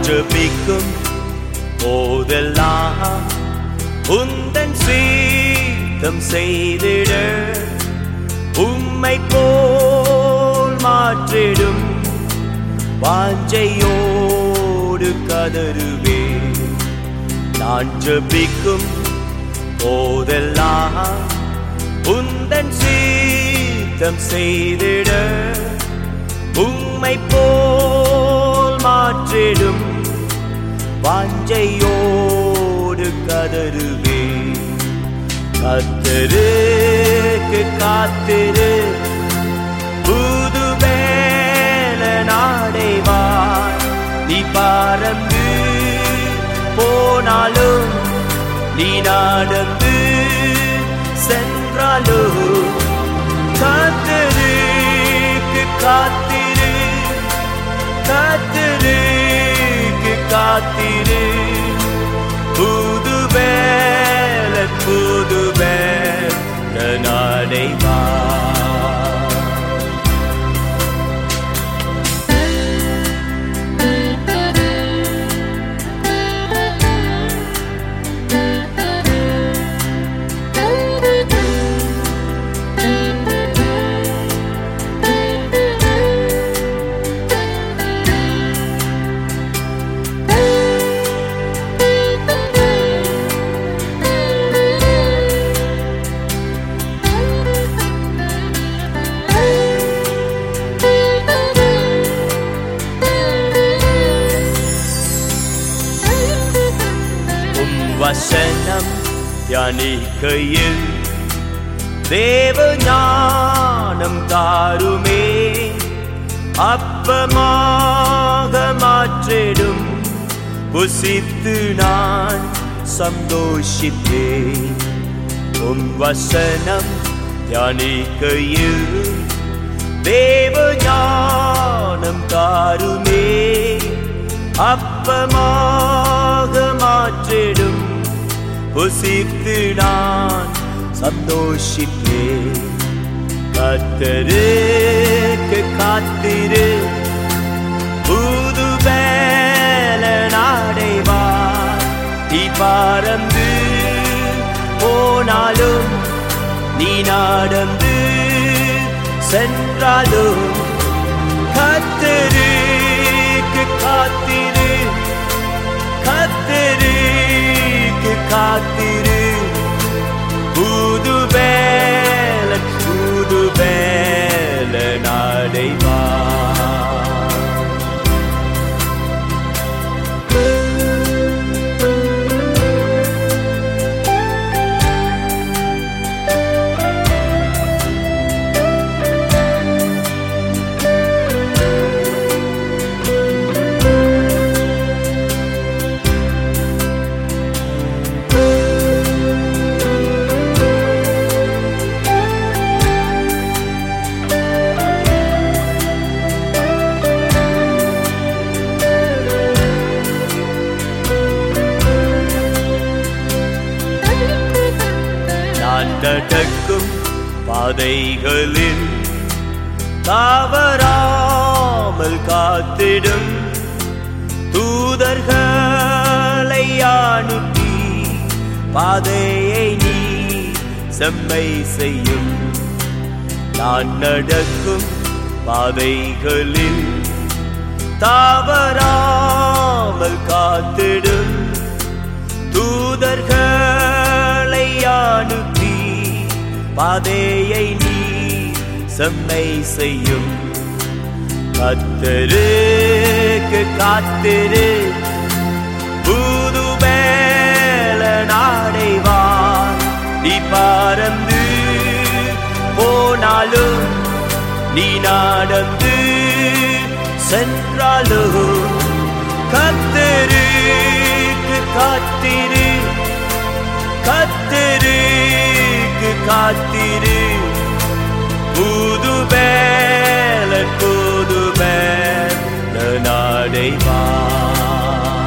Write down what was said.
ஜபிக்கும் போதெல்லாம் உந்தன் சீத்தம் செய்திட உம்மை போல் மாற்றிடும் வாஞ்சையோடு கதறுவே நான் ஜபிக்கும் போதெல்லாம் உந்தன் சீத்தம் செய்திட உம்மை போல் மாற்றிடும் வாஞ்சையோடு கதறுவே கத்தருக்கு காத்திரு புது வேல நாடைவார் நீ பறந்து போனாலும் நீ நடந்து சென்றாலும் காத்திருக்கு காத்திரு காத்திருக்கு காத்திரு புது வேல புது வேல நாடைவா உம் வசனம் தியானிக்கையில் தேவ ஞானம் தாருமே அப்பமாக மாற்றிடும் புசித்து நான் சந்தோஷித்தேன் உம் வசனம் தியானிக்கையில் தேவ ஞானம் தாருமே அப்பமாக மாற்றிடும் புசித்து நான் சந்தோஷிப்பேன் கத்தருக்கு காத்திரு புது வேல நாடைவார் நீ பறந்து போனாலும் நீ நடந்து சென்றாலும் கத்தருக்கு காத்திரு கத்தருக்கு காத்திரு புது வேல புது வேல நாடைவா நான் நடக்கும் பாதைகளில் தவறாமல் காத்திடும் தூதர்களை அனுப்பி பாதையை நீ செம்மை செய்யும் நான் நடக்கும் பாதைகளில் தவறாமல் காத்திடும் தூதர்களை அனுப்பி பாதையை நீ செம்மை செய்யும் கத்தருக்கு காத்திரு புது வேல நாடைவார் நீ பறந்து போனாலும் நீ நடந்து சென்றாலும் கத்தருக்கு காத்திரு கத்தருக்கு காத்திரு புது வேல புது வேல நாடைவா